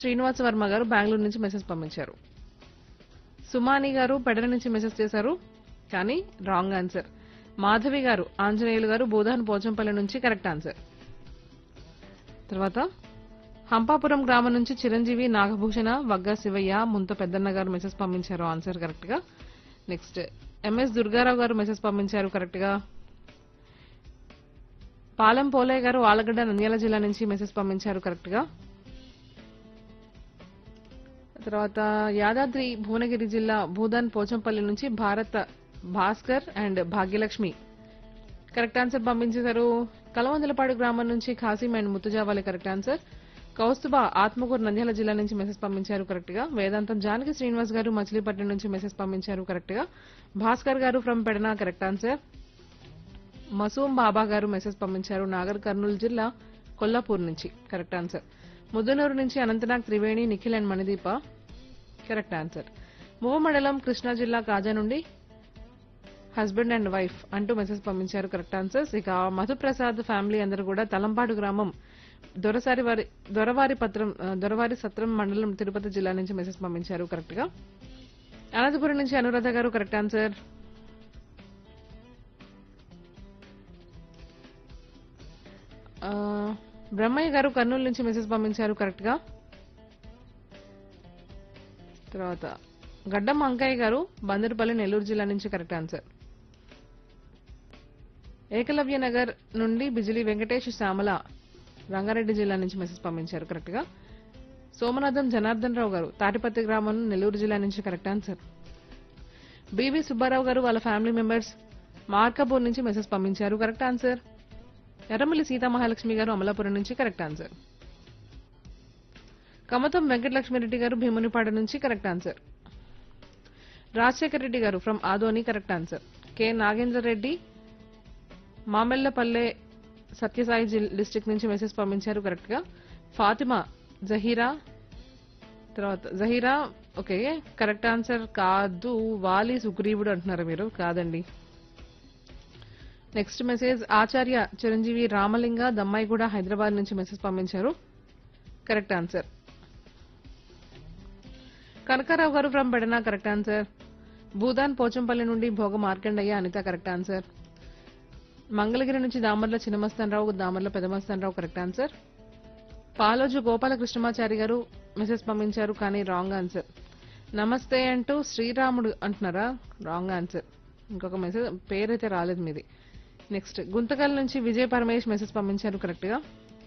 శ్రీనివాస వర్మ గారు బెంగళూరు నుంచి మెసేజ్ పంపించారు సుమాని గారు పెడల నుంచి మెసేజ్ చేశారు కానీ రాంగ్ ఆన్సర్ మాధవి గారు ఆంజనేయులు గారు బోధాన్ పోచంపల్లి నుంచి కరెక్ట్ ఆన్సర్ తర్వాత హంపాపురం గ్రామం నుంచి చిరంజీవి నాగభూషణ వగ్గ శివయ్య ముంత పెద్దన్న గారు మెసేజ్ పంపించారు ఆన్సర్ కరెక్ట్ గా next M S Durgarao garu message పంపించారు కరెక్ట్ గా పాలెం పోలయ్య గారు ఆలగడ్డ నంద్యాల జిల్లా నుంచి మెసేజ్ పంపించారు కరెక్ట్ గా తర్వాత యాదాద్రి భువనగిరి జిల్లా భూదాన్ పోచంపల్లి నుంచి Bharatha Bhaskar and Bhagyalakshmi correct answer పంపించేశారు కలవందలపాడు గ్రామం నుంచి Khasim and Muttujavali correct answer Kausthuba Atmakur Nandyal జిల్లా నుంచి మెసేజ్ పంపించారు కరెక్ట్ గా వేదాంతం జానకి శ్రీనివాస్ గారు మచిలీపట్నం నుంచి మెసేజ్ పంపించారు కరెక్ట్ గా Bhaskar garu from Pedana correct answer Masoom Baba garu message పంపించారు నాగర్ కర్నూలు జిల్లా కొల్లాపూర్ నుంచి కరెక్ట్ ఆన్సర్ ముద్దనూరు నుంచి Anantnag Triveni Nikhil and Manideepa correct answer Movva మండలం కృష్ణా జిల్లా కాజా నుండి హస్బెండ్ అండ్ వైఫ్ అంటూ మెసేజ్ పంపించారు కరెక్ట్ ఆన్సర్స్ ఇక మధుప్రసాద్ ఫ్యామిలీ అందరూ కూడా తలంపాడు గ్రామం దొరసారి వారి దొరవారి పత్రం ఆ, దొరవారి సత్రం మండలం తిరుపతి జిల్లా నుంచి మెసేజ్ పంపించారు కరెక్ట్ గా అనంతపురం నుంచి అనురాధ గారు కరెక్ట్ ఆన్సర్ ఆ, బ్రహ్మయ్య గారు కర్నూలు నుంచి మెసేజ్ పంపించారు కరెక్ట్ గా తర్వాత గడ్డం అంకయ్య గారు బందరుపల్లి నెల్లూరు జిల్లా నుంచి కరెక్ట్ ఆన్సర్ ఏకలవ్య నగర్ నుండి బిజిలీ వెంకటేష్ శ్యామల రంగారెడ్డి జిల్లా నుంచి మెసేజ్ పంపించారు కరెక్ట్ గా సోమనాథం జనార్దన్ రావు గారు తాటిపత్తి గ్రామం నెల్లూరు జిల్లా నుంచి కరెక్ట్ ఆన్సర్ బివి సుబ్బారావు గారు వాళ్ళ ఫ్యామిలీ మెంబర్స్ మార్కపూర్ నుంచి మెసేజ్ పంపించారు కరెక్ట్ ఆన్సర్ ఎర్రమల్లి సీతామహాలక్ష్మి గారు అమలాపురం నుంచి కరెక్ట్ ఆన్సర్ కమతం వెంకటలక్ష్మిరెడ్డి గారు భీమునిపాడు నుంచి కరెక్ట్ ఆన్సర్ రాజశేఖర్ రెడ్డి గారు from Adoni correct answer K Nagendra Reddy Mamellapalle Sathyasai జిల్- డిస్ట్రిక్ట్ నుంచి మెసేజ్ పంపించారు కరెక్ట్ గా ఫాతిమా జహీరా తర్వాత జహీరా ఓకే కరెక్ట్ ఆన్సర్ కాదు వాలి సుగ్రీవుడు అంటున్నారు మీరు కాదండి నెక్స్ట్ మెసేజ్ ఆచార్య చిరంజీవి రామలింగ దమ్మాయిగూడ హైదరాబాద్ నుంచి మెసేజ్ పంపించారు కరెక్ట్ ఆన్సర్ కనకారావు గారు from Bedana correct answer Bhoodan Pochampalli నుండి భోగ మార్కండయ్య అనిత కరెక్ట్ ఆన్సర్ మంగళగిరి నుంచి దామర్ల చిన్నమస్తానరావు దామర్ల పెదమస్తానరావు కరెక్ట్ ఆన్సర్ పాలోజు గోపాలకృష్ణమాచారి గారు మెసేజ్ పంపించారు కానీ రాంగ్ ఆన్సర్ నమస్తే అంటూ శ్రీరాముడు అంటున్నారా రాంగ్ ఆన్సర్ ఇంకొక మెసేజ్ పేరైతే రాలేదు మీది నెక్స్ట్ గుంతకల్ నుంచి విజయ్ పరమేష్ మెసేజ్ పంపించారు కరెక్ట్ గా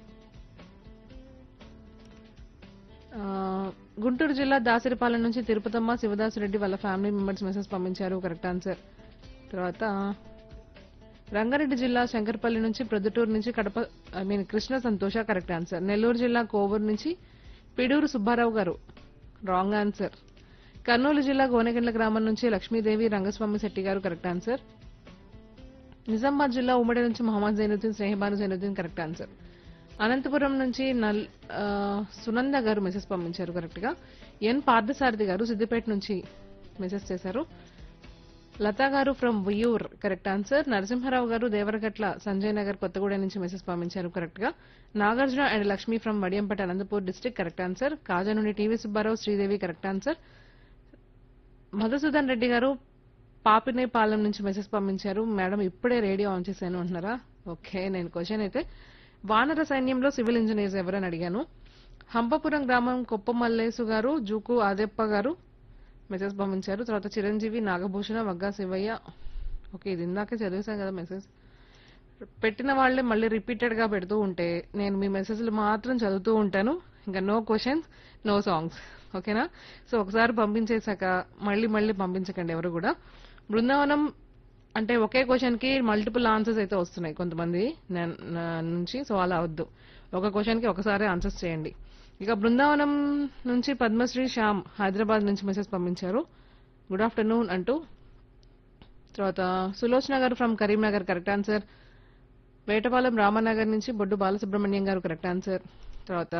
ఆ, గుంటూరు జిల్లా దాసరిపాలెం నుంచి తిరుపతమ్మ శివదాసురెడ్డి వాళ్ళ ఫ్యామిలీ మెంబర్స్ మెసేజ్ పంపించారు కరెక్ట్ ఆన్సర్ తర్వాత రంగారెడ్డి జిల్లా శంకర్పల్లి నుంచి ప్రొద్దుటూరు నుంచి కడప ఐ మీన్ కృష్ణ సంతోష కరెక్ట్ ఆన్సర్ నెల్లూరు జిల్లా కోవూరు నుంచి పిడూరు సుబ్బారావు గారు రాంగ్ ఆన్సర్ కర్నూలు జిల్లా గోనెగండ్ల గ్రామం నుంచి లక్ష్మీదేవి రంగస్వామి శెట్టి గారు కరెక్ట్ ఆన్సర్ నిజామాబాద్ జిల్లా ఉమ్మడి నుంచి మొహమ్మద్ జైనుద్దీన్ స్నేహబాను జైనుద్దీన్ కరెక్ట్ ఆన్సర్ అనంతపురం నుంచి నల్ ఆ, సునంద గారు మెసేజ్ పంపించారు కరెక్ట్ గా ఎన్ పార్థసారథి గారు సిద్దిపేట నుంచి మెసేజ్ చేశారు లతా గారు from Uyyur correct answer Narasimharao గారు దేవరగట్ల సంజయ్ నగర్ కొత్తగూడెం నుంచి మెసేజ్ పంపించారు కరెక్ట్ గా Nagarjuna and Lakshmi from Vadiyampeta Anantapur district correct answer Kaja నుండి TV Subbarao Sridevi correct answer Madhusudan Reddy గారు పాపినేపాలెం నుంచి మెసేజ్ పంపించారు మేడం ఇప్పుడే రేడియో ఆన్ చేశాను అంటున్నారా ఓకే నేను క్వశ్చన్ అయితే వానర సైన్యంలో సివిల్ ఇంజనీర్స్ ఎవరని అడిగాను హంపపురం గ్రామం కొప్ప మల్లేసు గారు జూకు ఆదెప్ప గారు మెసేజ్ పంపించారు తర్వాత చిరంజీవి నాగభూషణ వగ్గా శివయ్య ఓకే ఇది ఇందాకే చదివేశాం కదా మెసేజ్ పెట్టిన వాళ్ళే మళ్ళీ రిపీటెడ్ గా పెడుతూ ఉంటే నేను మీ మెసేజ్లు మాత్రం చదువుతూ ఉంటాను ఇంకా నో క్వశ్చన్స్ నో సాంగ్స్ ఓకేనా సో ఒకసారి పంపించేశాక మళ్ళీ మళ్ళీ పంపించకండి ఎవరు కూడా బృందావనం అంటే ఒకే క్వశ్చన్ కి మల్టిపుల్ ఆన్సర్స్ అయితే వస్తున్నాయి కొంతమంది నా- నా నుంచి సో అలా వద్దు ఒక క్వశ్చన్ కి ఒకసారి ఆన్సర్స్ చేయండి ఇక బృందావనం నుంచి పద్మశ్రీ శ్యామ్ హైదరాబాద్ నుంచి మెసేజ్ పంపించారు గుడ్ ఆఫ్టర్నూన్ అంటూ తర్వాత సులోచన గారు from Karimnagar correct answer Vetapalem Ramnagar నుంచి బొడ్డు బాలసుబ్రహ్మణ్యం గారు కరెక్ట్ ఆన్సర్ తర్వాత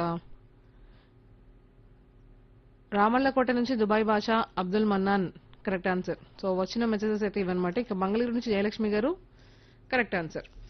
రామల్లకోట నుంచి Dubai Basha Abdul Mannan correct answer so వచ్చిన మెసేజెస్ అయితే ఇవన్నమాట ఇక మంగళగిరి నుంచి జయలక్ష్మి గారు కరెక్ట్ ఆన్సర్